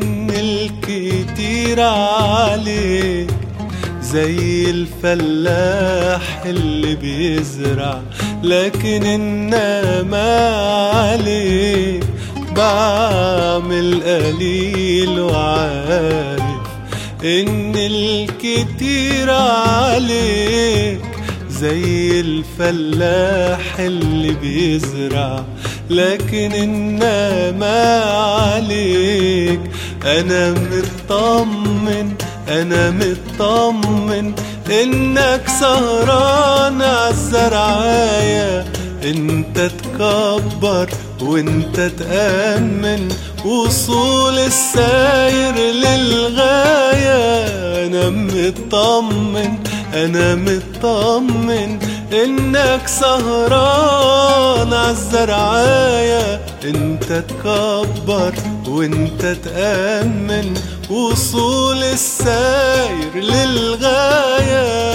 إن الكتير عليك زي الفلاح اللي بيزرع لكن إنما عليك بعمل قليل وعارف إن الكتير عليك زي الفلاح اللي بيزرع لكن إنما عليك أنا مطمن أنا مطمن إنك سهران عالزرعاية انت تكبر وانت تأمن وصول الساير للغاية انا مطمن انا مطمن انك سهران عالزرعاية انت تكبر وانت تأمن وصول الساير للغاية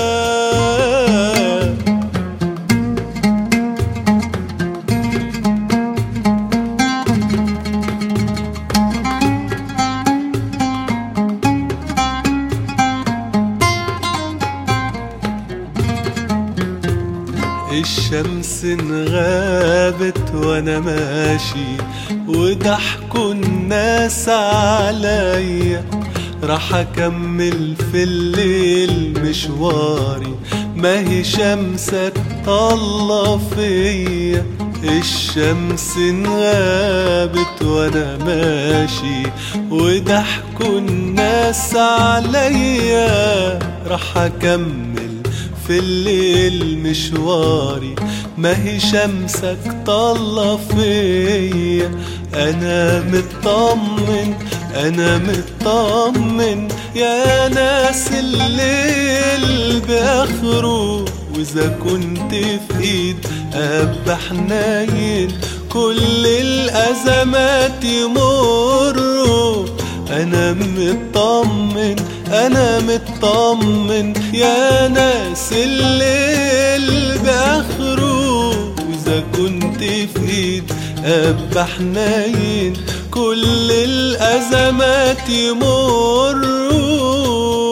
الشمس انغابت وانا ماشي وضحكوا الناس عليا راح اكمل في الليل مشواري ما هي شمسك طالة فيا الشمس انغابت وانا ماشي وضحكوا الناس عليا راح اكمل في الليل مشواري ما هي شمسك طالة فيا انا مطمن انا مطمن يا ناس الليل باخره واذا كنت في ايد اب حنين كل الازمات يمروا انا مطمن انا مطمن يا ناس الليل باخره واذا كنت في ايد اب حنين كل الازمات يمروا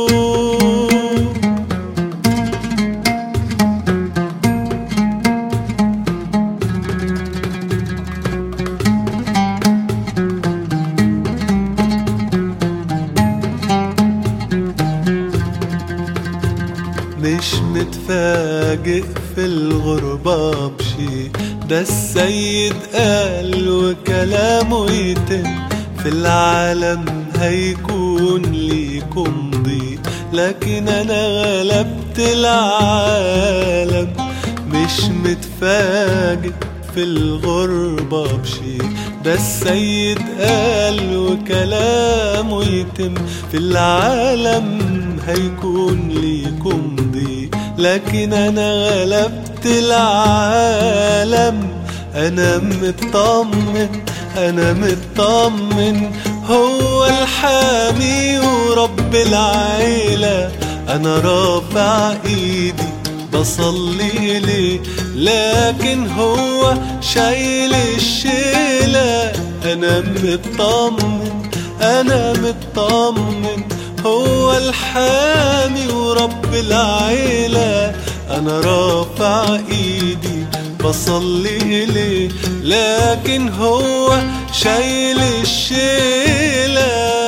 مش متفاجئ في الغربة بشي ده السيد قال وكلامه يتم في العالم هيكون ليكم ضيق لكن انا غلبت العالم مش متفاجئ في الغربة بشي ده السيد قال وكلامه يتم في العالم هيكون ليكم ضيق لكن انا غلبت العالم انا مطمن انا مطمن هو الحامي ورب العيلة انا رافع ايدي بصلي ليه لكن هو شايل الشيلة انا مطمن انا مطمن هو الحامي ورب العيلة أنا رافع إيدي بصلي ليه لكن هو شايل الشيله